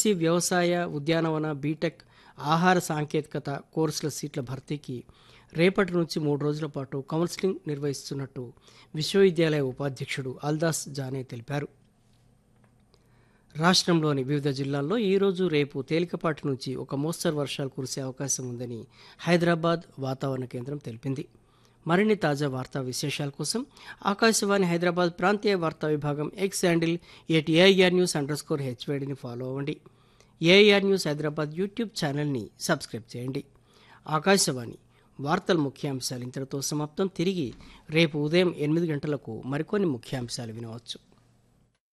BSc వ్యవసాయ ఉద్యానవన BTech ఆహార సాంకేతికత కోర్సుల సీట్ల భర్తీకి రేపటి నుంచి మూడు రోజుల పాటు కౌన్సిలింగ్ నిర్వహిస్తున్నట్టు విశ్వవిద్యాలయ ఉపాధ్యక్షుడు అల్దాస్ జానే తెలిపారు రాష్ట్రంలోని వివిధ జిల్లాల్లో ఈరోజు రేపు తేలికపాటి నుంచి ఒక మోస్తరు వర్షాలు కురిసే అవకాశం ఉందని హైదరాబాద్ వాతావరణ కేంద్రం తెలిపింది మరిన్ని తాజా వార్తా విశేషాల కోసం ఆకాశవాణి హైదరాబాద్ ప్రాంతీయ వార్తా విభాగం X handle at AIR news under score హెచ్వేడిని ఫాలో అవ్వండి ఏఐఆర్ న్యూస్ హైదరాబాద్ యూట్యూబ్ ఛానల్ని సబ్స్క్రైబ్ చేయండి ఆకాశవాణి వార్తల ముఖ్యాంశాలు ఇంతటితో సమాప్తం తిరిగి రేపు ఉదయం ఎనిమిది గంటలకు మరికొన్ని ముఖ్యాంశాలు వినవచ్చు